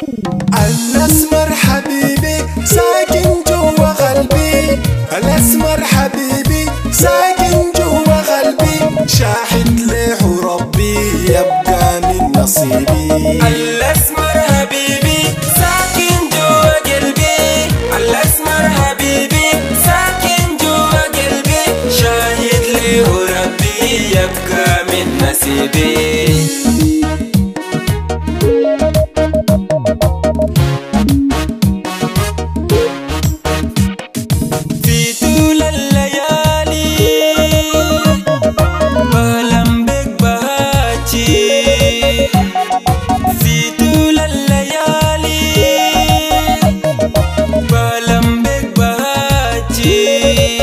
الأسمر حبيبي ساكن جوا قلبي الأسمر حبيبي ساكن جوا قلبي شاهد له ربي يبقى من نصيبي الأسمر حبيبي ساكن جوا قلبي الأسمر حبيبي ساكن جوا قلبي شاهد لي ربي يبقى من نصيبي في طول الليالي بلم بك بهاتي في طول الليالي بلم بك بهاتي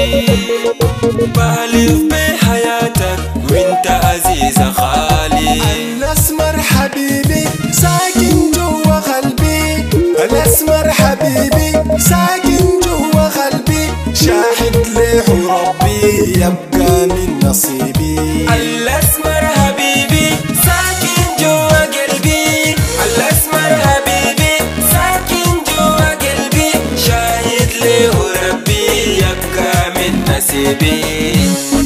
بحلف بحياتك وانت عزيز خالي الأسمر حبيبي ساكن جوا قلبي الأسمر حبيبي ساكن جوا قلبي شاهد له ربي يبقى من نصيبي الأسمر حبيبي ساكن جوا قلبي الأسمر حبيبي ساكن جوا قلبي شاهد له ربي يبقى من نصيبي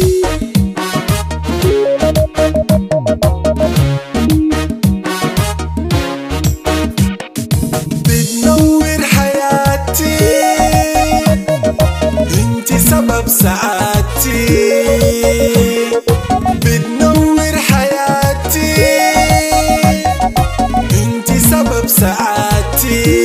بتنور حياتي انت سبب سعادتي بتنور حياتي انت سبب سعادتي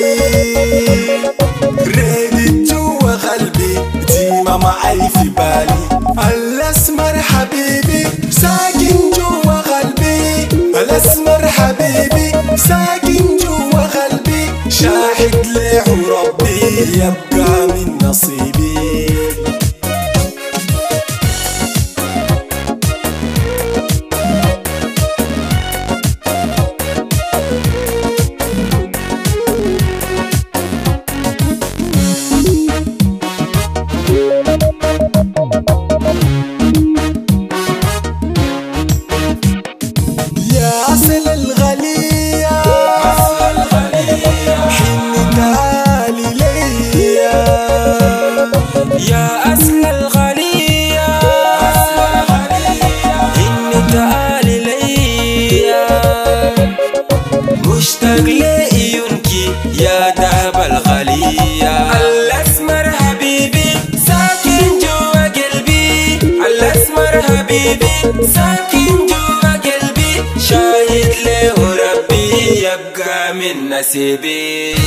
ريدت جوا قلبي ديما معي في بالي الاسمر حبيبي ساكن جوا قلبي الاسمر حبيبي ساكن جوا قلبي شاهد له ربي يبقى من نصيبي يا أصل الغلية حن تعالي ليا يا أصل الغنية إني تعالي ليا مشتاق لعيونك يا دهب الغلية الأسمر حبيبي ساكن جوا قلبي الأسمر حبيبي ساكن جوا قلبي شاهد له ربي يبقى من نصيبي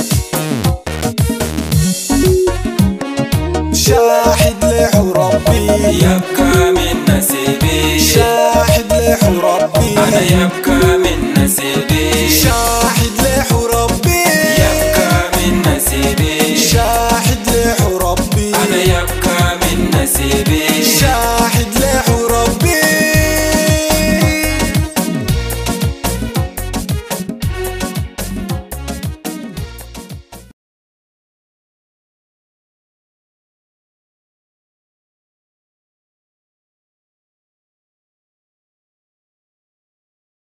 شاهد له ربي يبقى من نصيبي شاهد له ربي أنا يبقى من نصيبي